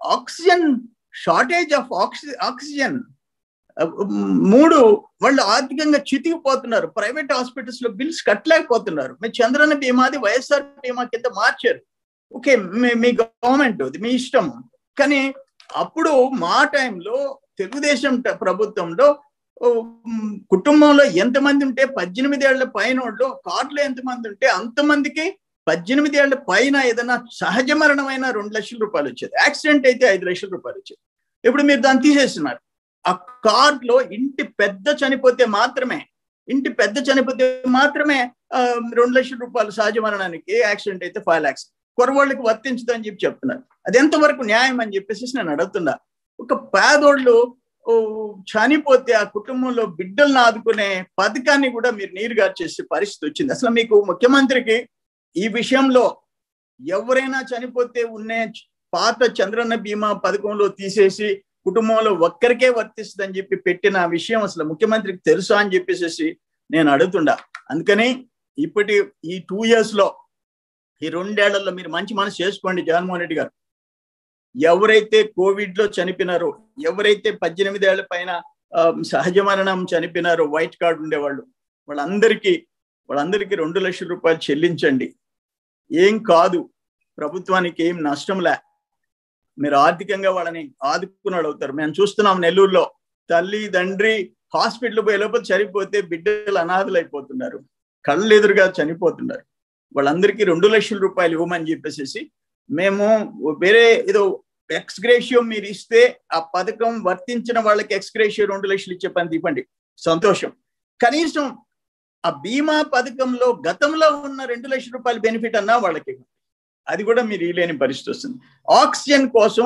oxygen shortage of oxy oxygen మూడు వాళ్ళు ఆర్థికంగా చితికిపోతున్నారు ప్రైవేట్ హాస్పిటల్స్ లో బిల్స్ కట్టలేకపోతున్నారు మీ చంద్రన్న బీమాది వైఎస్ఆర్ బీమా కింద మార్చారు ఓకే మీ గవర్నమెంట్ మీ ఇష్టం కానీ అప్పుడు మా టైంలో తెలుగుదేశం ప్రభుత్వంలో కుటుంబంలో ఎంతమంది ఉంటే పద్దెనిమిది ఏళ్ల పైన వాళ్ళు కార్డులో ఎంతమంది ఉంటే అంతమందికి పద్దెనిమిది ఏళ్ల పైన ఏదైనా సహజ మరణమైన రెండు లక్షల రూపాయలు వచ్చేది యాక్సిడెంట్ అయితే ఐదు లక్షల రూపాయలు వచ్చేది ఇప్పుడు మీరు దాన్ని తీసేస్తున్నారు ఆ కార్డులో ఇంటి పెద్ద చనిపోతే మాత్రమే ఇంటి పెద్ద చనిపోతే మాత్రమే రెండు లక్షల రూపాయలు సహజ మరణానికి యాక్సిడెంట్ అయితే ఫైవ్ ల్యాక్స్ కొరవాళ్ళకి వర్తించదని చెప్పి చెప్తున్నారు అది ఎంతవరకు న్యాయం అని చెప్పేసి నేను అడుగుతున్నా ఒక పేదోళ్ళు చనిపోతే ఆ కుటుంబంలో బిడ్డలను ఆదుకునే పథకాన్ని కూడా మీరు నీరుగా చేసే పరిస్థితి వచ్చింది అసలు మీకు ముఖ్యమంత్రికి ఈ విషయంలో ఎవరైనా చనిపోతే ఉన్నే పాత చంద్రన్న బీమా పథకంలో తీసేసి కుటుంబంలో ఒక్కరికే వర్తిస్తుందని చెప్పి పెట్టిన విషయం అసలు ముఖ్యమంత్రికి తెలుసా అని చెప్పేసి నేను అడుగుతుండా అందుకని ఇప్పటి ఈ టూ ఇయర్స్ లో ఈ రెండేళ్లలో మీరు మంచి మనసు చేసుకోండి జగన్మోహన్ రెడ్డి గారు ఎవరైతే కోవిడ్ లో చనిపోయినారో ఎవరైతే పద్దెనిమిది ఏళ్ల పైన సహజ మరణం చనిపోయినారో వైట్ కార్డు ఉండేవాళ్ళు వాళ్ళందరికీ వాళ్ళందరికీ రెండు లక్షల రూపాయలు చెల్లించండి ఏం కాదు ప్రభుత్వానికి ఏం నష్టం లే మీరు ఆర్థికంగా వాళ్ళని ఆదుకున్నాడు అవుతారు మేము చూస్తున్నాం నెల్లూరులో తల్లి తండ్రి హాస్పిటల్ పోయే లోపల చనిపోతే బిడ్డలు అనాథలు అయిపోతున్నారు కళ్ళు ఎదురుగా చనిపోతున్నారు వాళ్ళందరికీ రెండు లక్షల రూపాయలు ఇవ్వమని చెప్పేసి మేము వేరే ఏదో ఎక్స్గ్రేషియో మీరు ఇస్తే ఆ పథకం వర్తించిన వాళ్ళకి ఎక్స్గ్రేషియో రెండు లక్షలు ఇచ్చే పని ఇవ్వండి సంతోషం కనీసం ఆ బీమా పథకంలో గతంలో ఉన్న రెండు లక్షల రూపాయల బెనిఫిట్ అన్నా వాళ్ళకి అది కూడా మీరు ఇలేని పరిస్థితి వస్తుంది ఆక్సిజన్ కోసం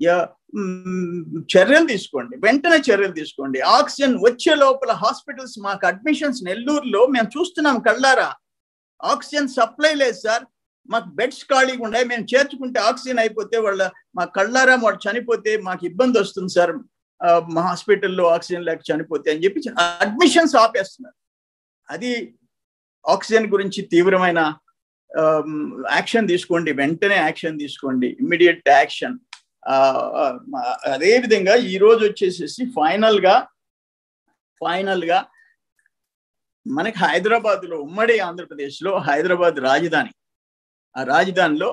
చర్యలు తీసుకోండి వెంటనే చర్యలు తీసుకోండి ఆక్సిజన్ వచ్చే లోపల హాస్పిటల్స్ మాకు అడ్మిషన్స్ నెల్లూరులో మేము చూస్తున్నాం కళ్ళారా ఆక్సిజన్ సప్లై లేదు సార్ మాకు బెడ్స్ ఖాళీగా ఉన్నాయి మేము చేర్చుకుంటే ఆక్సిజన్ అయిపోతే వాళ్ళ మా కళ్ళారా వాళ్ళు చనిపోతే మాకు ఇబ్బంది వస్తుంది సార్ మా హాస్పిటల్లో ఆక్సిజన్ లేక చనిపోతే అని చెప్పి అడ్మిషన్స్ ఆపేస్తున్నారు అది ఆక్సిజన్ గురించి తీవ్రమైన యాక్షన్ తీసుకోండి వెంటనే యాక్షన్ తీసుకోండి ఇమ్మీడియట్ యాక్షన్ అదే విధంగా ఈ రోజు వచ్చేసేసి ఫైనల్ గా ఫైనల్ గా మనకి హైదరాబాద్ లో ఉమ్మడి ఆంధ్రప్రదేశ్ లో హైదరాబాద్ రాజధాని ఆ రాజధానిలో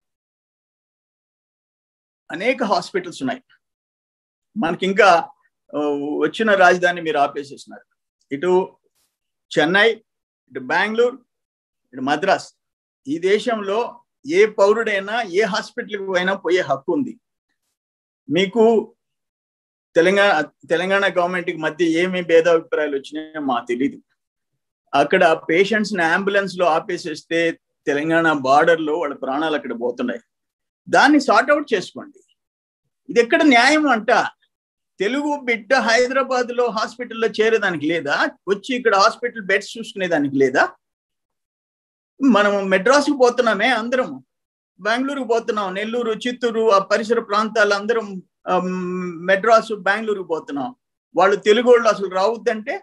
అనేక హాస్పిటల్స్ ఉన్నాయి మనకి ఇంకా వచ్చిన రాజధాని మీరు ఆపేసేసినారు ఇటు చెన్నై ఇటు బెంగళూరు ఇటు మద్రాస్ ఈ దేశంలో ఏ పౌరుడైనా ఏ హాస్పిటల్కి పోయినా పోయే హక్కు ఉంది మీకు తెలంగాణ తెలంగాణ గవర్నమెంట్కి మధ్య ఏమి భేదాభిప్రాయాలు వచ్చినాయో మా తెలీదు అక్కడ పేషెంట్స్ ని అంబులెన్స్ లో ఆపేసేస్తే తెలంగాణ బార్డర్ లో వాళ్ళ ప్రాణాలు అక్కడ పోతున్నాయి దాన్ని సార్ట్అవుట్ చేసుకోండి ఇది ఎక్కడ న్యాయం అంట తెలుగు బిడ్డ హైదరాబాద్ లో హాస్పిటల్లో చేరేదానికి లేదా వచ్చి ఇక్కడ హాస్పిటల్ బెడ్స్ చూసుకునేదానికి లేదా మనం మెడ్రాస్కి పోతున్నామే అందరం బెంగళూరుకు పోతున్నాం నెల్లూరు చిత్తూరు ఆ పరిసర ప్రాంతాలు అందరం మెడ్రాసు బెంగళూరుకు పోతున్నాం వాళ్ళు తెలుగు వాళ్ళు అసలు రావద్దంటే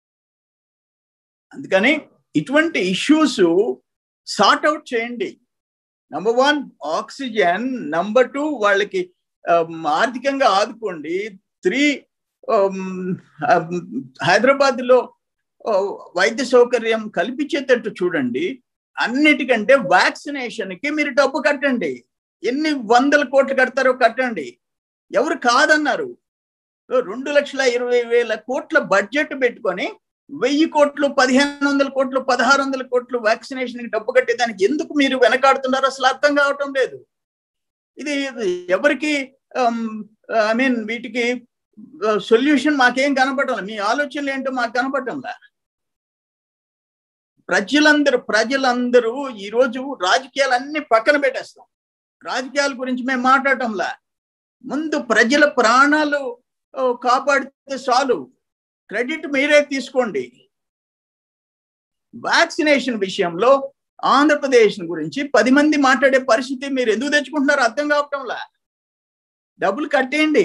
అందుకని ఇటువంటి ఇష్యూస్ సార్ట్ అవుట్ చేయండి number one oxygen number two వాళ్ళకి ఆర్థికంగా ఆదుకోండి త్రీ హైదరాబాద్ లో వైద్య సౌకర్యం కల్పించేటట్టు చూడండి అన్నిటికంటే వ్యాక్సినేషన్ కి మీరు డబ్బు కట్టండి ఎన్ని వందల కోట్లు కడతారో కట్టండి ఎవరు కాదన్నారు రెండు లక్షల ఇరవై వేల కోట్ల బడ్జెట్ పెట్టుకొని వెయ్యి కోట్లు పదిహేను వందల కోట్లు పదహారు వందల కోట్లు వ్యాక్సినేషన్ కి డబ్బు కట్టేదానికి ఎందుకు మీరు వెనకాడుతున్నారు అసలు అర్థం కావటం లేదు ఇది ఎవరికి ఐ మీన్ వీటికి సొల్యూషన్ మాకేం కనపడడం మీ ఆలోచనలు ఏంటో మాకు కనపడటంలా ప్రజలందరూ ప్రజలందరూ ఈరోజు రాజకీయాలన్నీ పక్కన పెట్టేస్తాం రాజకీయాల గురించి మేము మాట్లాడటంలా ముందు ప్రజల ప్రాణాలు కాపాడితే చాలు క్రెడిట్ మీరే తీసుకోండి వ్యాక్సినేషన్ విషయంలో ఆంధ్రప్రదేశ్ గురించి పది మంది మాట్లాడే పరిస్థితి మీరు ఎందుకు తెచ్చుకుంటున్నారో అర్థం కావటంలా డబ్బులు కట్టేయండి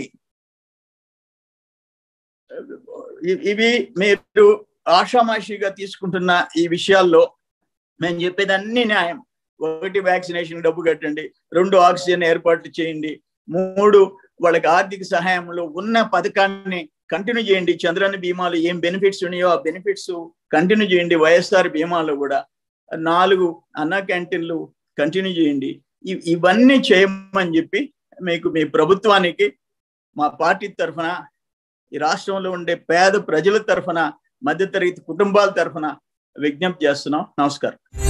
ఇవి మీరు ఆషామాషిగా తీసుకుంటున్న ఈ విషయాల్లో మేము చెప్పేది అన్ని న్యాయం ఒకటి వ్యాక్సినేషన్ డబ్బు కట్టండి రెండు ఆక్సిజన్ ఏర్పాట్లు చేయండి మూడు వాళ్ళకి ఆర్థిక సహాయంలో ఉన్న పథకాన్ని కంటిన్యూ చేయండి చంద్రన్న బీమాలో ఏం బెనిఫిట్స్ ఉన్నాయో ఆ బెనిఫిట్స్ కంటిన్యూ చేయండి వైఎస్ఆర్ బీమాలో కూడా నాలుగు అన్న క్యాంటీన్లు కంటిన్యూ చేయండి ఇవన్నీ చేయమని చెప్పి మీకు మీ ప్రభుత్వానికి మా పార్టీ తరఫున ఈ రాష్ట్రంలో ఉండే పేద ప్రజల తరఫున మధ్యతరగతి కుటుంబాల తరఫున విజ్ఞప్తి చేస్తున్నాం నమస్కారం